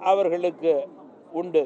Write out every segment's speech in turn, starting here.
அவர்களுக்கு உண்டு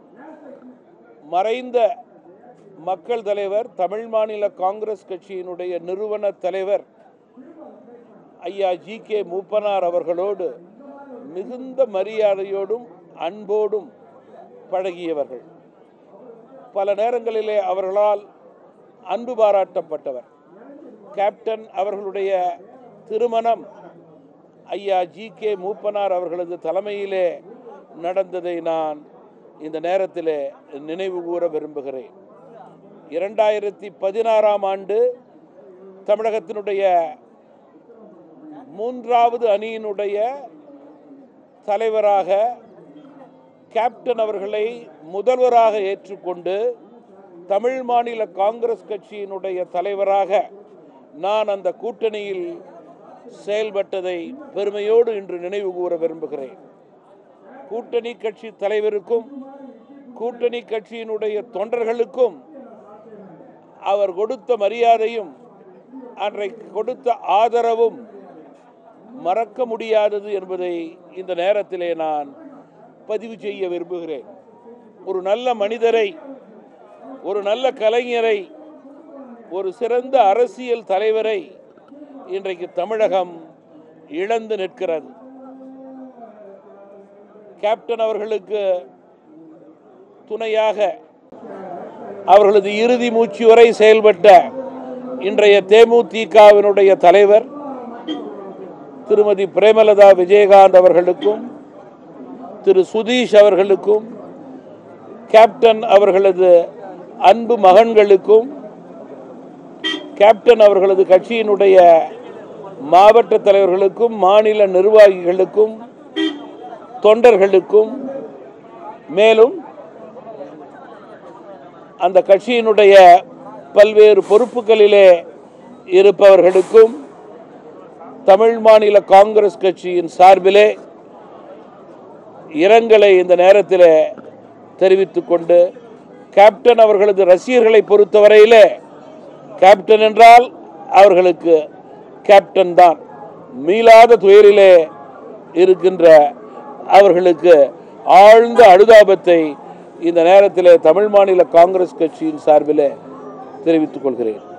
மறைந்த மக்கள் தலைவர் தமிழ் மாநில காங்கிரஸ் கட்சியினுடைய நிறுவன தலைவர் ஐயா ஜி கே மூப்பனார் அவர்களோடு மிகுந்த மரியாதையோடும் அன்போடும் பழகியவர்கள் பல நேரங்களிலே அவர்களால் அன்பு பாராட்டப்பட்டவர் கேப்டன் அவர்களுடைய திருமணம் ஐயா ஜி கே மூப்பனார் அவர்களது தலைமையிலே நடந்ததை நான் இந்த நேரத்திலே நினைவு கூற விரும்புகிறேன் இரண்டாயிரத்தி பதினாறாம் ஆண்டு தமிழகத்தினுடைய மூன்றாவது அணியினுடைய தலைவராக கேப்டன் அவர்களை முதல்வராக ஏற்றுக்கொண்டு தமிழ் மாநில காங்கிரஸ் கட்சியினுடைய தலைவராக நான் அந்த கூட்டணியில் செயல்பட்டதை பெருமையோடு இன்று நினைவு கூற விரும்புகிறேன் கூட்டணி கட்சி தலைவருக்கும் கூட்டணி கட்சியினுடைய தொண்டர்களுக்கும் அவர் கொடுத்த மரியாதையும் அன்றைக்கு கொடுத்த ஆதரவும் மறக்க முடியாதது என்பதை இந்த நேரத்திலே நான் பதிவு செய்ய விரும்புகிறேன் ஒரு நல்ல மனிதரை ஒரு நல்ல கலைஞரை ஒரு சிறந்த அரசியல் தலைவரை இன்றைக்கு தமிழகம் இழந்து நிற்கிறது கேப்டன் அவர்களுக்கு துணையாக அவர்களது இறுதி மூச்சு வரை செயல்பட்ட இன்றைய தேமுதிகவினுடைய தலைவர் திருமதி பிரேமலதா விஜயகாந்த் அவர்களுக்கும் திரு சுதீஷ் அவர்களுக்கும் கேப்டன் அவர்களது அன்பு மகன்களுக்கும் கேப்டன் அவர்களது கட்சியினுடைய மாவட்ட தலைவர்களுக்கும் மாநில நிர்வாகிகளுக்கும் தொண்டர்களுக்கும் மேலும் அந்த கட்சியினுடைய பல்வேறு பொறுப்புகளிலே இருப்பவர்களுக்கும் தமிழ் மாநில காங்கிரஸ் கட்சியின் சார்பிலே இரங்கலை இந்த நேரத்தில் தெரிவித்துக் கொண்டு கேப்டன் அவர்களது ரசிகர்களை பொறுத்தவரையிலே கேப்டன் என்றால் அவர்களுக்கு கேப்டன் தான் மீளாத துயரிலே இருக்கின்ற அவர்களுக்கு ஆழ்ந்த அனுதாபத்தை இந்த நேரத்தில் தமிழ் மாநில காங்கிரஸ் கட்சியின் சார்பில் தெரிவித்துக் கொள்கிறேன்